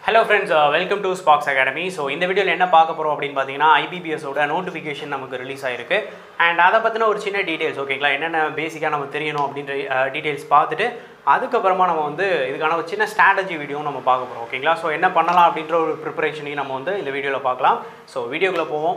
hello friends welcome to Spox academy so இந்த வீடியோவில் என்ன பார்க்க போகிறோம் அப்படின்னு பார்த்தீங்கன்னா ஐபிபிஎஸோட நோட்டிஃபிகேஷன் நமக்கு ரிலீஸ் ஆயிருக்கு அண்ட் அதை பற்றின ஒரு சின்ன டீட்டெயில்ஸ் ஓகேங்களா என்னென்ன பேசிக்காக நம்ம தெரியணும் அப்படின்ற டீட்டெயில்ஸ் பார்த்துட்டு அதுக்கப்புறமா நம்ம வந்து இதுக்கான ஒரு சின்ன ஸ்ட்ராட்டஜி வீடியோ நம்ம பார்க்க போகிறோம் ஓகேங்களா ஸோ என்ன பண்ணலாம் அப்படின்ற ஒரு ப்ரிப்பரேஷனையும் நம்ம வந்து இந்த வீடியோவில் பார்க்கலாம் ஸோ வீடியோக்குள்ளே போவோம்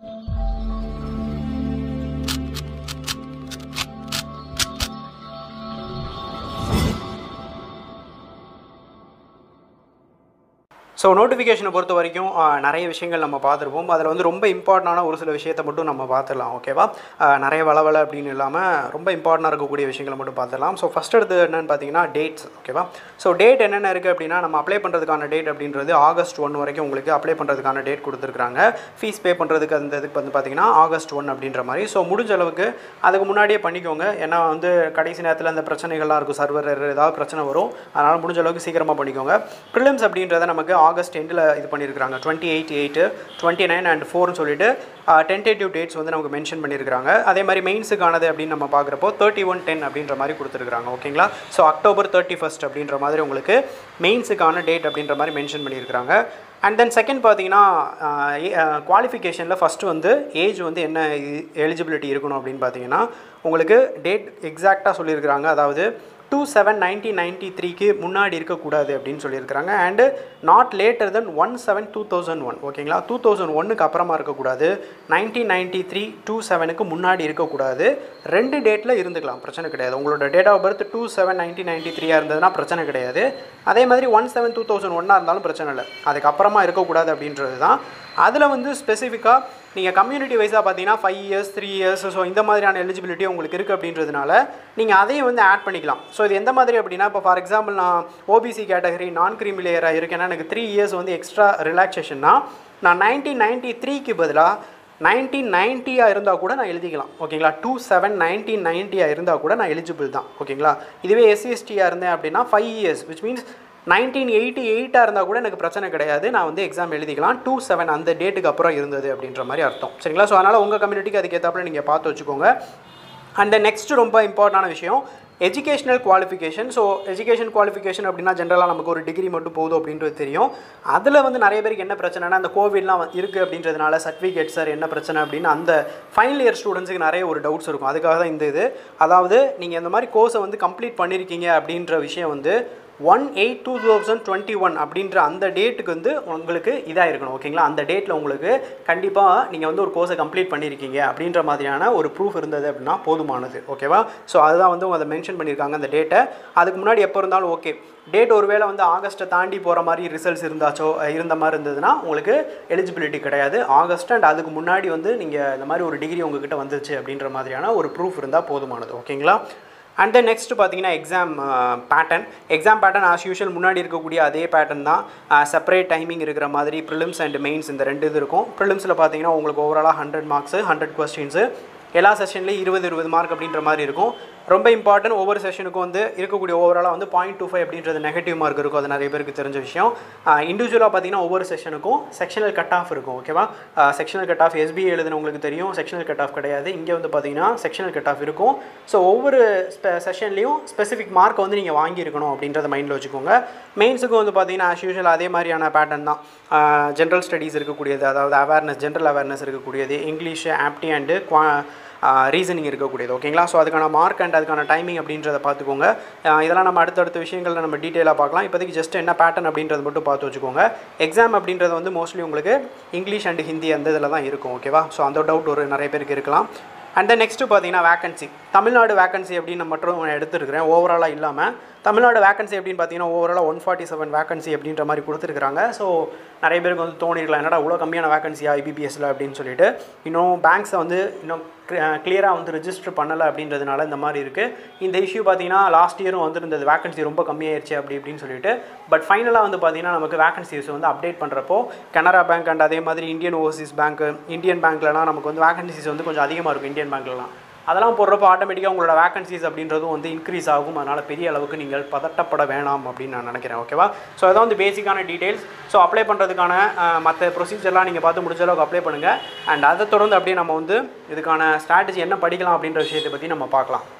ஸோ நோட்டிஃபிகேஷனை பொறுத்த வரைக்கும் ஆஹ், நிறைய விஷயங்கள் நம்ம பார்த்துருப்போம் அதில் வந்து ரொம்ப இம்பார்ட்டண்டான ஒரு சில விஷயத்தை மட்டும் நம்ம பார்த்துடலாம் ஓகேவா ஆஹ், நிறைய வளவலை அப்படின்னு இல்லாமல் ரொம்ப இம்பார்ட்டண்டாக இருக்கக்கூடிய விஷயங்களை மட்டும் பார்த்துடலாம் ஸோ ஃபஸ்ட் எடுத்து என்னென்னு பார்த்தீங்கன்னா டேட்ஸ் ஓகேவா ஸோ டேட் என்னென்ன இருக்குது அப்படின்னா நம்ம அப்ளை பண்ணுறதுக்கான டேட் அப்படின்றது ஆகஸ்ட் ஒன் வரைக்கும் உங்களுக்கு அப்ளை பண்ணுறதுக்கான டேட் கொடுத்துருக்காங்க ஃபீஸ் பே பண்ணுறதுக்கு அந்த இதுக்கு வந்து பார்த்தீங்கன்னா ஆகஸ்ட் ஒன் அப்படின்ற மாதிரி ஸோ முடிஞ்ச அளவுக்கு அதுக்கு முன்னாடியே பண்ணிக்கோங்க ஏன்னா வந்து கடைசி நேரத்தில் அந்த பிரச்சனைகள்லாம் இருக்கும் சர்வர் ஏதாவது பிரச்சனை வரும் அதனால் முடிஞ்ச அளவுக்கு சீக்கிரமாக பண்ணிக்கோங்க ப்ரிலிம்ஸ் அப்படின்றத நமக்கு ஆகஸ்ட் எண்டில் இது பண்ணியிருக்காங்க twenty eight eight twenty nine and ஃபோர்னு சொல்லிட்டு டென்டேட்டிவ் டேட்ஸ் வந்து நமக்கு மென்ஷன் பண்ணியிருக்காங்க அதே மாதிரி மெயின்ஸுக்கானது அப்படின்னு நம்ம பார்க்குறப்போ தேர்ட்டி ஒன் டென் அப்படின்ற மாதிரி கொடுத்துருக்காங்க ஓகேங்களா ஸோ அக்டோபர் தேர்ட்டி ஃபஸ்ட் அப்படின்ற மாதிரி உங்களுக்கு மெயின்ஸுக்கான டேட் அப்படின்ற மாதிரி மென்ஷன் பண்ணியிருக்காங்க அண்ட் தென் செகண்ட் பார்த்தீங்கன்னா குவாலிஃபிகேஷனில் ஃபஸ்ட்டு வந்து ஏஜ் வந்து என்ன எலிஜிபிலிட்டி இருக்கணும் அப்படின்னு பார்த்தீங்கன்னா உங்களுக்கு டேட் எக்ஸாக்டாக சொல்லியிருக்கிறாங்க அதாவது டூ செவன் நைன்டீன் நைன்ட்டி த்ரீக்கு முன்னாடி இருக்கக்கூடாது அப்படின்னு சொல்லியிருக்கிறாங்க and not later then one seven two thousand one ஓகேங்களா டூ தௌசண்ட் ஒன்னுக்கு அப்புறமா இருக்கக்கூடாது நைன்டீன் நைன்ட்டி த்ரீ டூ செவனுக்கு முன்னாடி இருக்கக்கூடாது ரெண்டு டேட்டில் இருந்துக்கலாம் பிரச்சனை கிடையாது உங்களோட date of birth two seven nineteen ninety த்ரீயாக இருந்ததுன்னா பிரச்சனை கிடையாது அதே மாதிரி ஒன் செவன் டூ தௌசண்ட் ஒன்னாக இருந்தாலும் பிரச்சனை இல்லை அதுக்கப்புறமா இருக்கக்கூடாது அப்படின்றது தான் அதில் வந்து ஸ்பெசிஃபிக்காக நீங்கள் கம்யூனிட்டி வைஸாக பார்த்தீங்கன்னா five years three years so இந்த மாதிரியான எலிஜிபிலிட்டி உங்களுக்கு இருக்குது அப்படின்றதுனால நீங்கள் அதையும் வந்து ஆட் பண்ணிக்கலாம் ஸோ இது எந்த மாதிரி அப்படின்னா இப்போ ஃபார் எக்ஸாம்பிள் நான் ஓபிசி கேட்டகரி நான் கிரீமி லேயராக இருக்கேன்னா எனக்கு த்ரீ இயர்ஸ் வந்து எக்ஸ்ட்ரா ரிலாக்ஸேஷன்னா நான் நைன்டீன் நைன்ட்டி த்ரீக்கு பதிலாக நைன்டீன் நைன்ட்டியாக இருந்தால் கூட நான் எழுதிக்கலாம் ஓகேங்களா டூ செவன் நைன்டீன் நைன்ட்டியாக இருந்தால் கூட நான் எலிஜிபிள் தான் ஓகேங்களா இதுவே எஸ்சிஎஸ்டியாக இருந்தேன் அப்படின்னா five years which means nineteen eighty எயிட்டாக இருந்தால் கூட எனக்கு பிரச்சனை கிடையாது நான் வந்து எக்ஸாம் எழுதிக்கலாம் டூ செவன் அந்த டேட்டுக்கு அப்புறம் இருந்தது அப்படின்ற மாதிரி அர்த்தம் சரிங்களா ஸோ அதனால் உங்கள் கம்யூனிட்டிக்கு அதுக்கேற்றாப்புல நீங்கள் பார்த்து வச்சுக்கோங்க அண்ட் நெக்ஸ்ட் ரொம்ப இம்பார்ட்டண்டான விஷயம் educational qualification so education qualification அப்படின்னா ஜென்ரலாக நமக்கு ஒரு டிகிரி மட்டும் போதும் அப்படின்றது தெரியும் அதில் வந்து நிறைய பேருக்கு என்ன பிரச்சனைனா அந்த கோவிட்லாம் இருக்குது அப்படின்றதுனால சர்டிஃபிகேட் சார் என்ன பிரச்சனை அப்படின்னு அந்த ஃபைனல் இயர் ஸ்டூடெண்ட்ஸுக்கு நிறைய ஒரு டவுட்ஸ் இருக்கும் அதுக்காக தான் இந்த இது அதாவது நீங்கள் இந்த மாதிரி கோர்ஸை வந்து கம்ப்ளீட் பண்ணியிருக்கீங்க அப்படின்ற விஷயம் வந்து one eight two thousand twenty one அப்படின்ற அந்த டேட்டுக்கு வந்து உங்களுக்கு இதாக இருக்கணும் ஓகேங்களா அந்த டேட்டில் உங்களுக்கு கண்டிப்பாக நீங்கள் வந்து ஒரு கோர்ஸை கம்ப்ளீட் பண்ணியிருக்கீங்க அப்படின்ற மாதிரியான ஒரு ப்ரூஃப் இருந்தது அப்படின்னா போதுமானது ஓகேவா ஸோ அதுதான் வந்து அதை மென்ஷன் பண்ணியிருக்காங்க அந்த டேட்டை அதுக்கு முன்னாடி எப்போ இருந்தாலும் ஓகே டேட் ஒருவேளை வந்து ஆகஸ்ட்டை தாண்டி போகிற மாதிரி ரிசல்ட்ஸ் இருந்தாச்சோ இருந்த மாதிரி இருந்ததுன்னா உங்களுக்கு எலிஜிபிலிட்டி கிடையாது ஆகஸ்ட் அண்ட் அதுக்கு முன்னாடி வந்து நீங்கள் இந்த மாதிரி ஒரு டிகிரி உங்ககிட்ட வந்துச்சு அப்படின்ற மாதிரியான ஒரு ப்ரூஃப் இருந்தால் போதுமானது ஓகேங்களா அண்ட் தென் நெக்ஸ்ட் பார்த்தீங்கன்னா exam pattern exam pattern as usual முன்னாடி இருக்கக்கூடிய அதே பேட்டர்ன் தான் செப்பரேட் டைமிங் இருக்கிற மாதிரி ப்ரிலிம்ஸ் அண்ட் மெயின்ஸ் இந்த ரெண்டு இது இருக்கும் ப்ரிலிம்ஸில் பார்த்தீங்கன்னா உங்களுக்கு ஓவராலாக ஹண்ட்ரட் மார்க்ஸு ஹண்ட்ரட் கொஸ்டின்ஸு எல்லா செஷன்லேயும் இருபது இருபது மார்க் அப்படின்ற மாதிரி இருக்கும் ரொம்ப இம்பார்ட்டன்ட் ஒவ்வொரு செஷனுக்கும் வந்து இருக்கக்கூடிய ஓவராலாக வந்து பாயிண்ட் டூ ஃபைவ் அப்படின்றது நெகட்டிவ் மார்க் இருக்கும் அது நிறைய பேருக்கு தெரிஞ்ச விஷயம் இண்டிவிஜுவலாக பார்த்தீங்கன்னா ஒவ்வொரு செஷனுக்கும் செக்ஷனல் கட் ஆஃப் இருக்கும் ஓகேவா செக்ஷனல் கட் ஆஃப் எஸ்பிஐ எழுதுனவங்களுக்கு தெரியும் செக்ஷனல் கட் ஆஃப் கிடையாது இங்கே வந்து பார்த்தீங்கன்னா செக்ஷனல் கட் ஆஃப் இருக்கும் ஸோ ஒவ்வொரு செஷன்லேயும் ஸ்பெசிஃபிக் மார்க் வந்து நீங்கள் வாங்கியிருக்கணும் அப்படின்றத மைண்டில் வச்சுக்கோங்க மெயின்ஸுக்கும் வந்து பார்த்தீங்கன்னா ஆஸ் யூஷுவல் அதே மாதிரியான பேட்டர்ன் தான் ஜென்ரல் ஸ்டடீஸ் இருக்கக்கூடியது அதாவது அவேர்னஸ் ஜென்ரல் அவேர்னஸ் இருக்கக்கூடியது இங்கிலீஷ் ஆப்டி அண்டு குவா ரீசனிங் இருக்கக்கூடியது ஓகேங்களா ஸோ அதுக்கான மார்க் அண்ட் அதுக்கான டைமிங் அப்படின்றத பார்த்துக்கோங்க அஹ் இதெல்லாம் நம்ம அடுத்தடுத்த விஷயங்களில் நம்ம டீட்டெயிலாக பார்க்கலாம் இப்போதைக்கு ஜஸ்ட் என்ன பேட்டர்ன் அப்படின்றது மட்டும் பார்த்து வச்சுக்கோங்க எக்ஸாம் அப்படின்றது வந்து மோஸ்ட்லி உங்களுக்கு இங்கிலீஷ் அண்ட் ஹிந்தி அந்த இதில் தான் இருக்கும் ஓகேவா ஸோ அந்த டவுட் ஒரு நிறைய பேருக்கு இருக்கலாம் அண்ட் தென் நெக்ஸ்ட்டு பார்த்தீங்கன்னா வேகன்சி தமிழ்நாடு வேகன்சி அப்படின்னு மட்டும் நான் எடுத்துருக்கிறேன் ஓவராலாக இல்லாமல் தமிழ்நாடு வேகன்சி அப்படின்னு பார்த்தீங்கன்னா ஓவராலாக ஒன் ஃபார்ட்டி செவன் வேகன்சி அப்படின்ற மாதிரி கொடுத்துருக்காங்க ஸோ நிறைய பேருக்கு வந்து தோணிருக்கலாம் என்னடா இவ்வளோ கம்மியான வேகன்சியா ஐபிபிஎஸ்ல அப்படின்னு சொல்லிட்டு இன்னும் பேங்க்ஸை வந்து இன்னும் கிளியராக வந்து ரிஜிஸ்டர் பண்ணலை அப்படின்றதுனால இந்த மாதிரி இருக்குது இந்த இஷ்யூ பார்த்தீங்கன்னா லாஸ்ட் இயரும் வந்துருந்தது வேகன்சி ரொம்ப கம்மியாயிருச்சு அப்படி இப்படின்னு சொல்லிட்டு பட் ஃபைனலாக வந்து பார்த்தீங்கன்னா நமக்கு வேகன்சிஸ் வந்து அப்டேட் பண்ணுறப்போ கனரா பேங்க் அண்ட் அதே மாதிரி இந்தியன் ஓவர்சீஸ் பேங்க் இந்தியன் பேங்க்லலாம் நமக்கு வந்து வேகன்சிஸ் வந்து கொஞ்சம் அதிகமாக இருக்கும் இந்தியன் பேங்க்லலாம் அதெல்லாம் போடுறப்போ ஆட்டோமேட்டிக்காக உங்களோட வேகன்சிஸ் அப்படின்றதும் வந்து இன்க்ரீஸ் ஆகும் அதனால் பெரிய அளவுக்கு நீங்கள் பதட்டப்பட வேணாம் அப்படின்னு நான் நினைக்கிறேன் ஓகேவா ஸோ அதான் வந்து பேசிக்கான டீட்டெயில்ஸ் ஸோ அப்ளை பண்ணுறதுக்கான மற்ற ப்ரொசீஜர்லாம் நீங்கள் பார்த்து முடிஞ்ச அளவுக்கு அப்ளை பண்ணுங்கள் அண்ட் அதை தொடர்ந்து அப்படியே நம்ம வந்து இதுக்கான ஸ்ட்ராட்டஜி என்ன படிக்கலாம் அப்படின்ற விஷயத்தை பற்றி நம்ம பார்க்கலாம்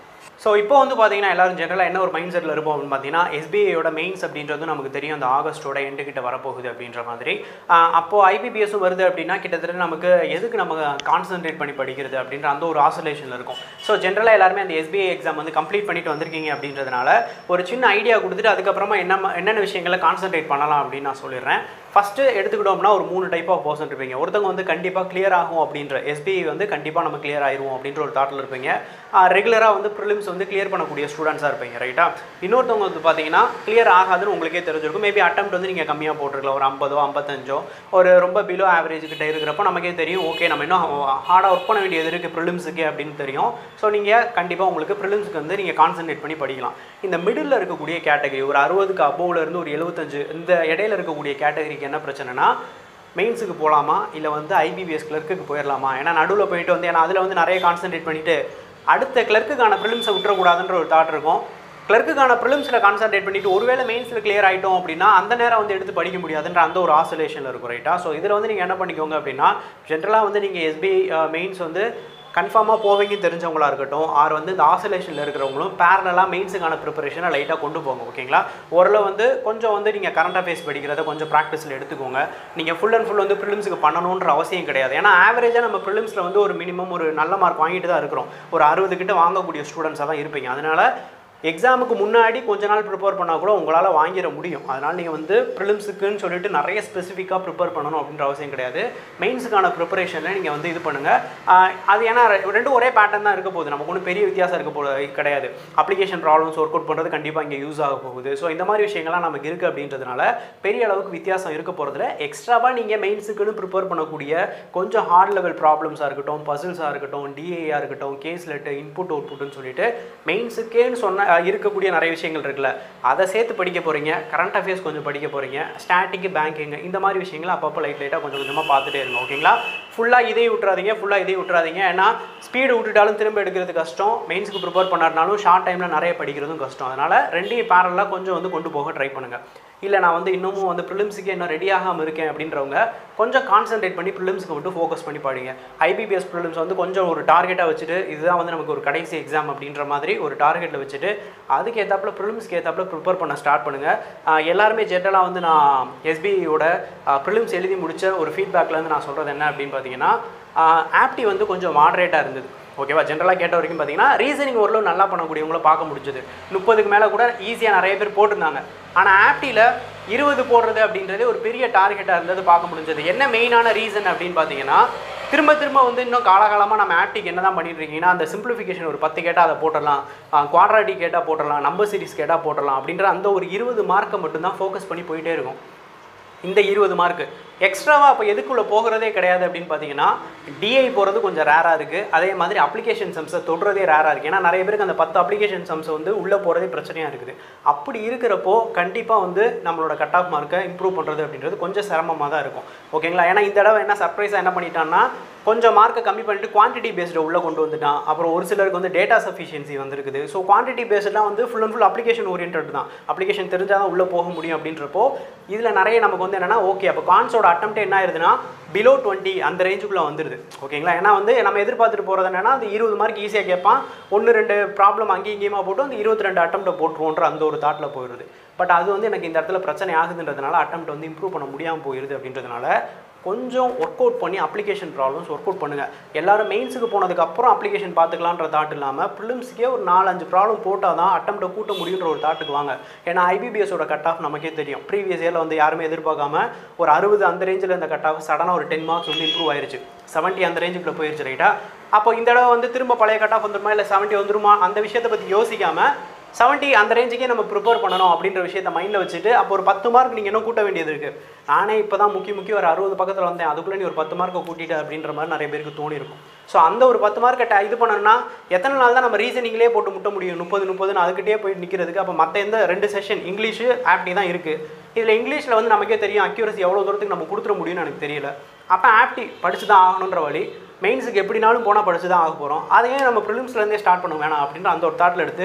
ஸோ இப்போ வந்து பார்த்தீங்கன்னா எல்லாரும் ஜென்ரலாக என்ன ஒரு மைண்ட் செட்டில் இருப்போம் அப்படின்னு பார்த்தீங்கன்னா எஸ்பிஐயோட மெயின்ஸ் அப்படின்றது நமக்கு தெரியும் அந்த ஆகஸ்ட்டோட எண்டு கிட்ட வரப்போகுது அப்படின்ற மாதிரி ஆஹ் அப்போ ஐபிபிஎஸும் வருது அப்படின்னா கிட்டத்தட்ட நமக்கு எதுக்கு நம்ம கான்சென்ட்ரேட் பண்ணி படிக்கிறது அப்படின்ற அந்த ஒரு ஆசோலேஷனில் இருக்கும் ஸோ ஜென்ரலாக எல்லாருமே அந்த எஸ்பிஐ எக்ஸாம் வந்து கம்ப்ளீட் பண்ணிட்டு வந்திருக்கீங்க அப்படின்றதுனால ஒரு சின்ன ஐடியா கொடுத்துட்டு அதுக்கப்புறமா என்ன என்னென்ன விஷயங்களை கான்சென்ட்ரேட் பண்ணலாம் அப்படின்னு நான் சொல்லிடுறேன் ஃபஸ்ட்டு எடுத்துக்கிட்டோம்னா ஒரு மூணு டைப் ஆஃப் பர்சன் இருப்பீங்க ஒருத்தவங்க வந்து கண்டிப்பாக கிளியர் ஆகும் அப்படின்ற எஸ்பிஐ வந்து கண்டிப்பாக நம்ம கிளியர் ஆயிரும் அப்படின்ற ஒரு தாட்டில் இருப்பீங்க ரெகுலராக வந்து ப்ரிலிம்ஸ் வந்து கிளியர் பண்ணக்கூடிய ஸ்டூடெண்ட்ஸாக இருப்பீங்க ரைட்டா இன்னொருத்தவங்க வந்து பார்த்தீங்கன்னா கிளியர் ஆகாதுன்னு உங்களுக்கே தெரிஞ்சிருக்கும் மேபி அட்டம் வந்து நீங்கள் கம்மியாக போட்டிருக்கலாம் ஒரு ஐம்பதோ ஐம்பத்தஞ்சோ ஒரு ரொம்ப பிலோ ஆவரேஜ் கிட்ட இருக்கிறப்போ நமக்கே தெரியும் ஓகே நம்ம இன்னும் ஹார்டாக ஒர்க் பண்ண வேண்டியது இருக்குது ப்ரிலிம்ஸுக்கு அப்படின்னு தெரியும் ஸோ நீங்கள் கண்டிப்பாக உங்களுக்கு ப்ரிலிம்ஸுக்கு வந்து நீங்கள் கான்சென்ட்ரேட் பண்ணி படிக்கலாம் இந்த மிடில் இருக்கக்கூடிய கேட்டகரி ஒரு அறுபதுக்கு அபோவில் இருந்து ஒரு எழுபத்தஞ்சு இந்த இடையில இருக்கக்கூடிய கேட்டகரிக்கு என்ன பிரச்சனைனா மெயின்ஸுக்கு போகலாமா இல்லை வந்து ஐபிபிஎஸ் கிளர்க்குக்கு போயிடலாமா ஏன்னா நடுவில் போயிட்டு வந்து ஏன்னா அதில் வந்து நிறைய கான்சென்ட்ரேட் பண்ணிவிட்டு அடுத்த கிளர்க்குக்கான ப்ரிலிம்ஸை விட்டுறக்கூடாதுன்ற ஒரு தாட் இருக்கும் கிளர்க்குக்கான ப்ரிலிம்ஸில் கான்சென்ட்ரேட் பண்ணிட்டு ஒருவேளை மெயின்ஸில் கிளியர் ஆகிட்டோம் அப்படின்னா அந்த நேரம் வந்து எடுத்து படிக்க முடியாதுன்ற அந்த ஒரு ஆசோலேஷனில் இருக்கும் ரைட்டா ஸோ இதில் வந்து நீங்கள் என்ன பண்ணிக்கோங்க அப்படின்னா ஜென்ரலாக வந்து நீங்கள் எஸ்பிஐ மெயின்ஸ் வந்து கன்ஃபார்மாக போவீங்க தெரிஞ்சவங்களா இருக்கட்டும் ஆர் வந்து இந்த ஆசோலேஷனில் இருக்கிறவங்களும் பேரலாக மெயின்ஸுக்கான ப்ரிப்பரேஷனை லைட்டாக கொண்டு போங்க ஓகேங்களா ஓரளவு வந்து கொஞ்சம் வந்து நீங்கள் கரண்ட் அஃபேர்ஸ் படிக்கிறத கொஞ்சம் ப்ராக்டிஸில் எடுத்துக்கோங்க நீங்கள் ஃபுல் அண்ட் ஃபுல் வந்து ப்ரிலிம்ஸுக்கு பண்ணணுன்ற அவசியம் கிடையாது ஏன்னா ஆவரேஜாக நம்ம ப்ரிலிம்ஸில் வந்து ஒரு மினிமம் ஒரு நல்ல மார்க் வாங்கிட்டு தான் இருக்கிறோம் ஒரு அறுபது கிட்ட வாங்கக்கூடிய ஸ்டூடெண்ட்ஸாக தான் இருப்பீங்க அதனால் எக்ஸாமுக்கு முன்னாடி கொஞ்ச நாள் ப்ரிப்பேர் பண்ணால் கூட உங்களால் வாங்கிட முடியும் அதனால் நீங்கள் வந்து ப்ரிலிம்ஸுக்குன்னு சொல்லிட்டு நிறைய ஸ்பெசிஃபிக்காக ப்ரிப்பேர் பண்ணணும் அப்படின்ற அவசியம் கிடையாது மெயின்ஸுக்கான ப்ரிப்பரேஷனில் நீங்கள் வந்து இது பண்ணுங்கள் அது ஏன்னா ரெ- ரெண்டும் ஒரே பேட்டர்ன் தான் இருக்க போகுது நமக்கு ஒன்றும் பெரிய வித்தியாசம் இருக்க போகுது கிடையாது அப்ளிகேஷன் ப்ராப்ளம்ஸ் ஒர்க் அவுட் பண்ணுறது கண்டிப்பாக இங்கே யூஸ் ஆக போகுது ஸோ இந்த மாதிரி விஷயங்கள்லாம் நமக்கு இருக்குது அப்படின்றதுனால பெரிய அளவுக்கு வித்தியாசம் இருக்க போகிறதுல எக்ஸ்ட்ராவாக நீங்கள் மெயின்ஸுக்குன்னு ப்ரிப்பேர் பண்ணக்கூடிய கொஞ்சம் ஹார்ட் லெவல் ப்ராப்ளம்ஸாக இருக்கட்டும் பசில்ஸாக இருக்கட்டும் டிஏஆ இருக்கட்டும் கேஸ் லெட்டு இன்புட் அவுட்புட்னு சொல்லிட்டு மெயின்ஸுக்கேன்னு சொன்ன அஹ், இருக்கக்கூடிய நிறைய விஷயங்கள் இருக்குல்ல அதை சேர்த்து படிக்க போகிறீங்க கரண்ட் அஃபேர்ஸ் கொஞ்சம் படிக்க போகிறீங்க ஸ்டாட்டிக்கு பேங்கிங் இந்த மாதிரி விஷயங்களை அப்பப்போ லைட் லைட்டாக கொஞ்சம் கொஞ்சமாக பார்த்துட்டே இருங்க ஓகேங்களா ஃபுல்லாக இதே விட்டுறாதீங்க ஃபுல்லாக இதே விட்டுறாதீங்க ஏன்னா ஸ்பீடு விட்டுட்டாலும் திரும்ப எடுக்கிறது கஷ்டம் மெயின்ஸ்க்கு ப்ரிப்பேர் பண்ணாருனாலும் ஷார்ட் டைமில் நிறைய படிக்கிறதும் கஷ்டம் அதனால் ரெண்டையும் பேரலாக கொஞ்சம் வந்து கொண்டு போக ட்ரை பண்ணுங்கள் இல்லை நான் வந்து இன்னமும் வந்து ப்ரிலிம்ஸுக்கு இன்னும் ரெடி ஆகாமல் இருக்கேன் அப்படின்றவங்க கொஞ்சம் கான்சென்ட்ரேட் பண்ணி ப்ரிலிம்ஸ்க்கு மட்டும் ஃபோக்கஸ் பண்ணி பாடுங்க ஐபிபிஎஸ் ப்ரிலிம்ஸ் வந்து கொஞ்சம் ஒரு டார்கெட்டாக வச்சுட்டு இதுதான் வந்து நமக்கு ஒரு கடைசி எக்ஸாம் அப்படின்ற மாதிரி ஒரு டார்கெட்டில் வச்சுட்டு அதுக்கு ஏற்றாப்புல ப்ரிலிம்ஸ்க்கு ஏற்றாப்புல ப்ரிப்பேர் பண்ண ஸ்டார்ட் பண்ணுங்கள் எல்லாருமே ஜென்ரலாக வந்து நான் எஸ்பிஐயோட ப்ரிலிம்ஸ் எழுதி முடிச்ச ஒரு ஃபீட்பேக்லேருந்து நான் சொல்கிறது என்ன அப்படின்னு பார்த்தீங்கன்னா ஆப்டி வந்து கொஞ்சம் மாடரேட்டாக இருந்தது ஓகேவா ஜென்ரலாக கேட்ட வரைக்கும் பார்த்தீங்கன்னா ரீசனிங் ஓரளவு நல்லா பண்ணக்கூடியவங்கள பார்க்க முடிஞ்சது முப்பதுக்கு மேலே கூட ஈஸியாக நிறைய பேர் போட்டிருந்தாங்க ஆனால் ஆப்டியில் இருபது போடுறது அப்படின்றது ஒரு பெரிய டார்கெட்டாக இருந்தது பார்க்க முடிஞ்சது என்ன மெயினான ரீசன் அப்படின்னு பார்த்தீங்கன்னா திரும்ப திரும்ப வந்து இன்னும் காலகாலமாக நம்ம ஆப்டிக் என்ன தான் பண்ணிட்டு இருக்கீங்கன்னா அந்த சிம்பிளிஃபிகேஷன் ஒரு பத்து கேட்டால் அதை போட்டுடலாம் குவாட்ராட்டி கேட்டால் போட்டுடலாம் நம்பர் சீரிஸ் கேட்டால் போட்டுடலாம் அப்படின்ற அந்த ஒரு இருபது மார்க்கை மட்டும்தான் ஃபோக்கஸ் பண்ணி போயிட்டே இருக்கும் இந்த இருபது மார்க்கு எக்ஸ்ட்ராவாக அப்போ எதுக்குள்ளே போகிறதே கிடையாது அப்படின்னு பார்த்தீங்கன்னா டிஐ போகிறது கொஞ்சம் ரேராக இருக்குது அதே மாதிரி அப்ளிகேஷன் சம்ஸை தொடுறதே ரேராக இருக்குது ஏன்னா நிறைய பேருக்கு அந்த பத்து அப்ளிகேஷன் சம்ஸ் வந்து உள்ளே போகிறதே பிரச்சனையாக இருக்குது அப்படி இருக்கிறப்போ கண்டிப்பாக வந்து நம்மளோட கட் ஆஃப் மார்க்கை இம்ப்ரூவ் பண்ணுறது அப்படின்றது கொஞ்சம் சிரமமாக தான் இருக்கும் ஓகேங்களா ஏன்னா இந்த தடவை என்ன சர்ப்ரைஸாக என்ன பண்ணிட்டான்னா கொஞ்சம் மார்க்கை கம்மி பண்ணிட்டு குவான்டிட்டி பேஸ்டு உள்ளே கொண்டு வந்துட்டான் அப்புறம் ஒரு சிலருக்கு வந்து டேட்டா சஃபிஷியன்சி வந்திருக்குது ஸோ குவான்டிட்டி பேஸ்டெலாம் வந்து full and full application orient தான் அப்ளிகேஷன் தெரிஞ்சால் தான் உள்ளே போக முடியும் அப்படின்றப்போ இதில் நிறைய நமக்கு வந்து என்னன்னா ஓகே அப்போ கான்ஸோட அட்டம் என்ன ஆயிருதுன்னா பிலோ டுவெண்ட்டி அந்த ரேஞ்சுக்குள்ளே வந்துடுது ஓகேங்களா ஏன்னா வந்து நம்ம எதிர்பார்த்துட்டு போகிறது என்னன்னா அந்த இருபது மார்க் ஈஸியாக கேட்பான் ஒன்று ரெண்டு ப்ராப்ளம் அங்கேயும் இங்கேயுமா போட்டு அந்த இருபத்தி ரெண்டு அட்டம்ப்ட்டை போட்டுருவோன்ற அந்த ஒரு தாட்டில் போயிடுது பட் அது வந்து எனக்கு இந்த இடத்துல பிரச்சனை ஆகுதுன்றதுனால அட்டம்ப்ட் வந்து இம்ப்ரூவ் பண்ண முடியாமல் போயிடுது அப்படின்றதுனால கொஞ்சம் ஒர்க் அவுட் பண்ணி அப்ளிகேஷன் ப்ராப்ளம்ஸ் ஒர்க் அவுட் பண்ணுங்கள் எல்லாரும் மெயின்ஸுக்கு போனதுக்கப்புறம் அப்ளிகேஷன் பார்த்துக்கலான்ற தாட் இல்லாமல் ப்ரிலிம்ஸ்க்கே ஒரு நாலஞ்சு ப்ராப்ளம் போட்டால் தான் அட்டம்ப்ட்டை கூட்ட முடியுன்ற ஒரு தாட்டுக்கு வாங்க ஏன்னா ஐபிபிஎஸோட கட் ஆஃப் நமக்கே தெரியும் ப்ரீவியஸ் இயரில் வந்து யாருமே எதிர்பார்க்காம ஒரு அறுபது அந்த ரேஞ்சில் இந்த கட் ஆஃப் சடனாக ஒரு டென் மார்க்ஸ் வந்து இம்ப்ரூவ் ஆயிருச்சு செவன்ட்டி அந்த ரேஞ்சுக்குள்ளே போயிருச்சு ரைட்டா அப்போ இந்த தடவை வந்து திரும்ப பழைய கட் ஆஃப் வந்துருமா இல்லை செவன்ட்டி வந்துருமா அந்த விஷயத்தை பற்றி யோசிக்காமல் செவன்ட்டி அந்த ரேஞ்சுக்கே நம்ம ப்ரிப்பேர் பண்ணணும் அப்படின்ற விஷயத்த மைண்டில் வச்சுட்டு அப்போ ஒரு பத்து மார்க் நீங்கள் இன்னும் கூட்ட வேண்டியது இருக்குது நானே இப்போ தான் முக்கிய முக்கிய ஒரு அறுபது பக்கத்தில் வந்தேன் அதுக்குள்ளே நீ ஒரு பத்து மார்க்கை கூட்டிட்டு அப்படின்ற மாதிரி நிறைய பேருக்கு தோணி இருக்கும் ஸோ அந்த ஒரு பத்து மார்க்கை இது பண்ணணும்னா எத்தனை நாள் தான் நம்ம ரீசனிங்லேயே போட்டு முட்ட முடியும் முப்பது முப்பதுன்னு அதுக்கிட்டே போய் நிற்கிறதுக்கு அப்போ மற்ற எந்த ரெண்டு செஷன் இங்கிலீஷு ஆப்டி தான் இருக்குது இதில் இங்கிலீஷில் வந்து நமக்கே தெரியும் அக்யூரசி எவ்வளோ தூரத்துக்கு நம்ம கொடுத்துட முடியும்னு எனக்கு தெரியல அப்போ ஆப்டி படிச்சு தான் ஆகணுன்ற வழி மெயின்ஸுக்கு எப்படினாலும் போனால் படிச்சு தான் ஆக போகிறோம் அதையே நம்ம ப்ரிலிம்ஸ்லேருந்தே ஸ்டார்ட் பண்ண வேணாம் அப்படின்ற அந்த ஒரு தாட்டில் எடுத்து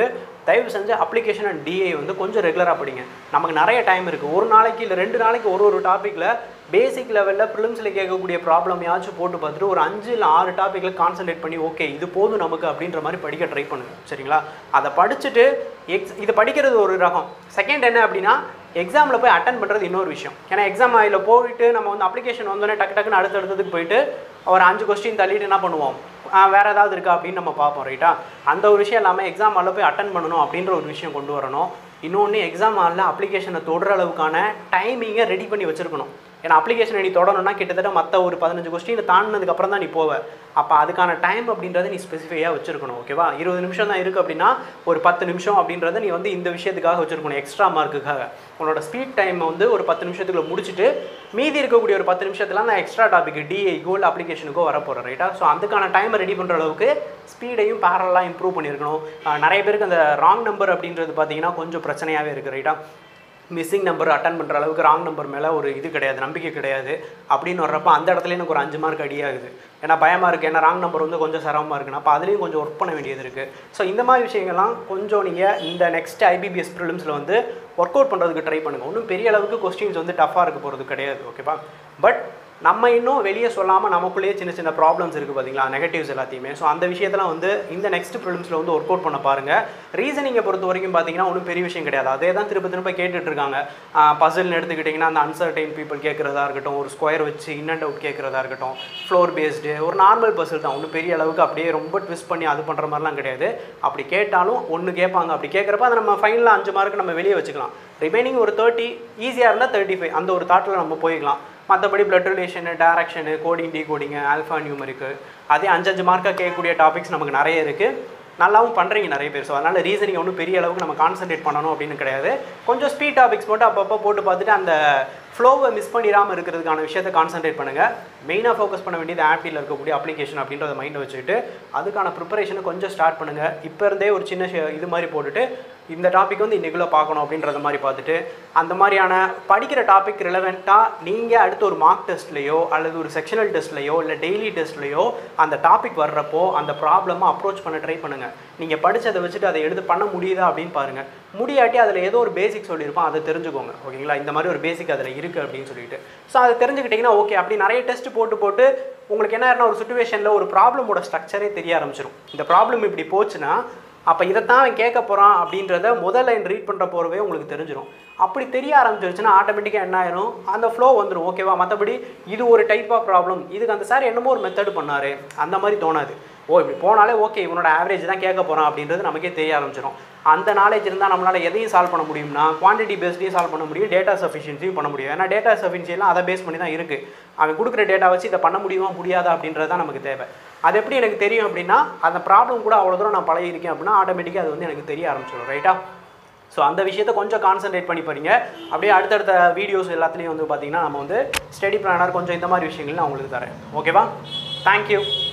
தயவு செஞ்சு அப்ளிகேஷன் அண்ட் டிஏ வந்து கொஞ்சம் ரெகுலராக படிங்க நமக்கு நிறைய டைம் இருக்குது ஒரு நாளைக்கு இல்லை ரெண்டு நாளைக்கு ஒரு ஒரு டாப்பிக்கில் பேசிக் லெவலில் ப்ரிலிம்ஸில் கேட்கக்கூடிய ப்ராப்ளமையாச்சும் போட்டு பார்த்துட்டு ஒரு அஞ்சு இல்லை ஆறு டாப்பிக்கில் கான்சென்ட்ரேட் பண்ணி ஓகே இது போதும் நமக்கு அப்படின்ற மாதிரி படிக்க ட்ரை பண்ணுங்க சரிங்களா அதை படிச்சுட்டு எக்ஸ் இது படிக்கிறது ஒரு ரகம் செகண்ட் என்ன அப்படின்னா எக்ஸாமில் போய் அட்டன் பண்ணுறது இன்னொரு விஷயம் ஏன்னா எக்ஸாம் அதில் போயிட்டு நம்ம வந்து அப்ளிகேஷன் வந்தோடனே டக்கு டக்குன்னு அடுத்தடுத்ததுக்கு போயிட்டு ஒரு அஞ்சு கொஸ்டின் தள்ளிட்டு என்ன பண்ணுவோம் ஆஹ் வேற ஏதாவது இருக்கா அப்படின்னு நம்ம பார்ப்போம் ரைட்டா அந்த ஒரு விஷயம் இல்லாமல் எக்ஸாம் ஹாலில் போய் அட்டன் பண்ணணும் அப்படின்ற ஒரு விஷயம் கொண்டு வரணும் இன்னொன்று எக்ஸாம் ஹாலில் அப்ளிகேஷனை தொடுற அளவுக்கான டைமிங்கை ரெடி பண்ணி வச்சிருக்கணும் ஏன்னா அப்ளிகேஷனை நீ தொடணும்னா கிட்டத்தட்ட மற்ற ஒரு பதினஞ்சு கொஸ்டின் தாண்டினதுக்கு அப்புறம் தான் நீ போவ அப்போ அதுக்கான டைம் அப்படின்றத நீ ஸ்பெசிஃபையாக வச்சிருக்கணும் ஓகேவா இருபது நிமிஷம் தான் இருக்குது அப்படின்னா ஒரு பத்து நிமிஷம் அப்படின்றத நீ வந்து இந்த விஷயத்துக்காக வச்சிருக்கணும் எக்ஸ்ட்ரா மார்க்குக்காக உன்னோட ஸ்பீட் டைம் வந்து ஒரு பத்து நிமிஷத்துக்குள்ள முடிச்சுட்டு மீதி இருக்கக்கூடிய ஒரு பத்து நிமிஷத்துல நான் எக்ஸ்ட்ரா டாபிக் டிஐ கோல் அப்ளிகேஷனுக்கோ வரப்போகிறேன் ரைட்டா ஸோ அதுக்கான டைமை ரெடி பண்ணுற அளவுக்கு ஸ்பீடையும் பேரலாக இம்ப்ரூவ் பண்ணியிருக்கணும் ஆஹ் நிறைய பேருக்கு அந்த ராங் நம்பர் அப்படின்றது பார்த்தீங்கன்னா கொஞ்சம் பிரச்சனையாகவே இருக்குது ரைட்டா மிஸ்ஸிங் நம்பர் அட்டன் பண்ணுற அளவுக்கு ராங் நம்பர் மேலே ஒரு இது கிடையாது நம்பிக்கை கிடையாது அப்படின்னு வர்றப்ப அந்த இடத்துல எனக்கு ஒரு அஞ்சு மார்க் அடியாகுது ஏன்னா பயமாக இருக்குது ஏன்னா ராங் நம்பர் வந்து கொஞ்சம் சிரமமாக இருக்குன்னா அப்போ அதுலேயும் கொஞ்சம் ஒர்க் பண்ண வேண்டியது இருக்குது ஸோ இந்த மாதிரி விஷயங்கள்லாம் கொஞ்சம் நீங்கள் இந்த நெக்ஸ்ட் ஐபிபிஎஸ் ப்ரிலிம்ஸில் வந்து ஒர்க் அவுட் பண்ணுறதுக்கு ட்ரை பண்ணுங்கள் ஒன்றும் பெரிய அளவுக்கு கொஸ்டின்ஸ் வந்து டஃப்பாக இருக்க போகிறது கிடையாது ஓகேவா பட் நம்ம இன்னும் வெளியே சொல்லாமல் நமக்குள்ளேயே சின்ன சின்ன ப்ராப்ளம்ஸ் இருக்குது பார்த்தீங்களா நெகட்டிவ்ஸ் எல்லாத்தையுமே ஸோ அந்த விஷயத்தெல்லாம் வந்து இந்த நெக்ஸ்ட் ப்ரிலிம்ஸில் வந்து ஒர்க் அவுட் பண்ண பாருங்கள் ரீசனிங்கை பொறுத்த வரைக்கும் பார்த்தீங்கன்னா ஒன்றும் பெரிய விஷயம் கிடையாது அதே தான் திரும்ப திரும்ப கேட்டுட்டு இருக்காங்க பசில்னு எடுத்துக்கிட்டிங்கன்னா அந்த அன்சர்டைன் பீப்புள் கேட்குறதா இருக்கட்டும் ஒரு ஸ்கொயர் வச்சு இன் அண்ட் அவுட் கேட்குறதா இருக்கட்டும் ஃப்ளோர் பேஸ்டு ஒரு நார்மல் பசில் தான் ஒன்றும் பெரிய அளவுக்கு அப்படியே ரொம்ப ட்விஸ்ட் பண்ணி அது பண்ணுற மாதிரிலாம் கிடையாது அப்படி கேட்டாலும் ஒன்று கேட்பாங்க அப்படி கேட்குறப்ப அதை நம்ம ஃபைனலாக அஞ்சு மார்க் நம்ம வெளியே வச்சுக்கலாம் ரிமைனிங் ஒரு தேர்ட்டி ஈஸியாக இருந்தால் தேர்ட்டி ஃபைவ் அந்த ஒரு தாட்டில் நம்ம போய்க்கலாம் மற்றபடி blood relation direction coding decoding alphanumeric அதே அஞ்சு அஞ்சு மார்க்காக கேட்கக்கூடிய டாபிக்ஸ் நமக்கு நிறைய இருக்குது நல்லாவும் பண்ணுறீங்க நிறைய பேர் ஸோ அதனால் ரீசனிங் ஒன்றும் பெரிய அளவுக்கு நம்ம கான்சென்ட்ரேட் பண்ணணும் அப்படின்னு கிடையாது கொஞ்சம் ஸ்பீட் டாபிக்ஸ் மட்டும் அப்பப்போ போட்டு பார்த்துட்டு அந்த ஃப்ளோவை மிஸ் பண்ணிடாமல் இருக்கிறதுக்கான விஷயத்தை கான்சென்ட்ரேட் பண்ணுங்கள் மெயினாக ஃபோக்கஸ் பண்ண வேண்டியது ஆப்டியில் இருக்கக்கூடிய அப்ளிகேஷன் அப்படின்றத மைண்டை வச்சுக்கிட்டு அதுக்கான ப்ரிப்பரேஷனை கொஞ்சம் ஸ்டார்ட் பண்ணுங்கள் இப்போ இருந்தே ஒரு சின்ன ஷே- இது மாதிரி போட்டுட்டு இந்த டாபிக் வந்து இன்றைக்குள்ளே பார்க்கணும் அப்படின்றத மாதிரி பார்த்துட்டு அந்த மாதிரியான படிக்கிற டாபிக் ரிலவெண்ட்டாக நீங்கள் அடுத்து ஒரு மார்க் டெஸ்ட்லையோ அல்லது ஒரு செக்ஷனல் டெஸ்ட்லையோ இல்லை டெய்லி டெஸ்ட்லையோ அந்த டாபிக் வர்றப்போ அந்த ப்ராப்ளமை அப்ரோச் பண்ண ட்ரை பண்ணுங்கள் நீங்கள் படிச்சதை வச்சுட்டு அதை எடுத்து பண்ண முடியுதா அப்படின்னு பாருங்கள் முடியாட்டி அதில் ஏதோ ஒரு பேசிக் சொல்லியிருப்போம் அதை தெரிஞ்சுக்கோங்க ஓகேங்களா இந்த மாதிரி ஒரு பேசிக் அதில் இருக்குது அப்படின்னு சொல்லிட்டு ஸோ அதை தெரிஞ்சுக்கிட்டிங்கன்னா ஓகே அப்படி நிறைய டெஸ்ட் போட்டு போட்டு உங்களுக்கு என்ன ஆயிரும்னா ஒரு சுச்சுவேஷனில் ஒரு ப்ராப்ளமோட ஸ்ட்ரக்சரே தெரிய ஆரம்பிச்சிடும் இந்த ப்ராப்ளம் இப்படி போச்சுன்னா அப்போ இதைத்தான் அவன் கேட்க போகிறான் அப்படின்றத முதல் லைன் ரீட் பண்ணுற போகிறவே உங்களுக்கு தெரிஞ்சிடும் அப்படி தெரிய ஆரம்பிச்சிருச்சுன்னா ஆட்டோமேட்டிக்காக என்ன ஆயிரும் அந்த ஃப்ளோ வந்துடும் ஓகேவா மற்றபடி இது ஒரு டைப் ஆஃப் ப்ராப்ளம் இதுக்கு அந்த சார் என்னமோ ஒரு மெத்தட் பண்ணாரு அந்த மாதிரி தோணாது ஓ இப்படி போனாலே ஓகே இவனோட ஆவரேஜ் தான் கேட்க போகிறான் அப்படின்றது நமக்கே தெரிய ஆரம்பிச்சிடும் அந்த நாலேஜ் இருந்தால் நம்மளால் எதையும் சால்வ் பண்ண முடியும்னா குவான்டிட்டி பேஸ்டையும் சால்வ் பண்ண முடியும் டேட்டா சஃபிஷியன்சியும் பண்ண முடியும் ஏன்னா டேட்டா சஃபிஷியன்சியெல்லாம் அதை பேஸ் பண்ணி தான் இருக்குது அவன் கொடுக்குற டேட்டா வச்சு இதை பண்ண முடியுமா முடியாதா அப்படின்றது தான் நமக்கு தேவை அது எப்படி எனக்கு தெரியும் அப்படின்னா அந்த ப்ராப்ளம் கூட அவ்வளோ தூரம் நான் பழகிருக்கேன் அப்படின்னா ஆட்டோமேட்டிக்காக அது வந்து எனக்கு தெரிய ஆரம்பிச்சிடும் ரைட்டா ஸோ அந்த விஷயத்தை கொஞ்சம் கான்சென்ட்ரேட் பண்ணி பாருங்க அப்படியே அடுத்தடுத்த வீடியோஸ் எல்லாத்துலேயும் வந்து பார்த்தீங்கன்னா நம்ம வந்து ஸ்டடி பிளானர் கொஞ்சம் இந்த மாதிரி விஷயங்கள் நான் உங்களுக்கு தரேன் ஓகேவா தேங்க்யூ